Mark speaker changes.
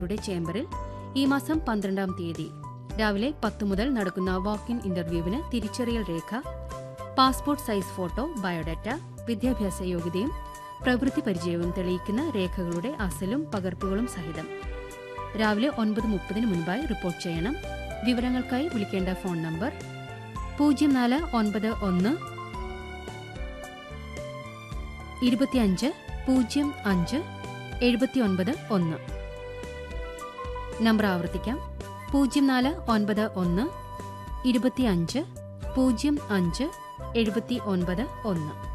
Speaker 1: യുടെ ചേംബറിൽ ഈ മാസം പന്ത്രണ്ടാം തീയതി രാവിലെ പത്ത് മുതൽ നടക്കുന്ന വാക്ക് ഇൻ ഇന്റർവ്യൂവിന് തിരിച്ചറിയൽ രേഖ പാസ്പോർട്ട് സൈസ് ഫോട്ടോ ബയോഡാറ്റ വിദ്യാഭ്യാസ യോഗ്യതയും പ്രവൃത്തി പരിചയവും തെളിയിക്കുന്ന രേഖകളുടെ അസലും പകർപ്പുകളും സഹിതം രാവിലെ ഒൻപത് മുപ്പതിന് മുൻപായി റിപ്പോർട്ട് ചെയ്യണം വിവരങ്ങൾക്കായി വിളിക്കേണ്ട ഫോൺ നമ്പർ പൂജ്യം നാല് ഒൻപത് ഒന്ന് ഇരുപത്തിയഞ്ച് പൂജ്യം അഞ്ച് എഴുപത്തിയൊൻപത് ഒന്ന് നമ്പർ ആവർത്തിക്കാം പൂജ്യം നാല് ഒൻപത് ഒന്ന് ഇരുപത്തിയഞ്ച് പൂജ്യം അഞ്ച് എഴുപത്തി ഒൻപത് ഒന്ന്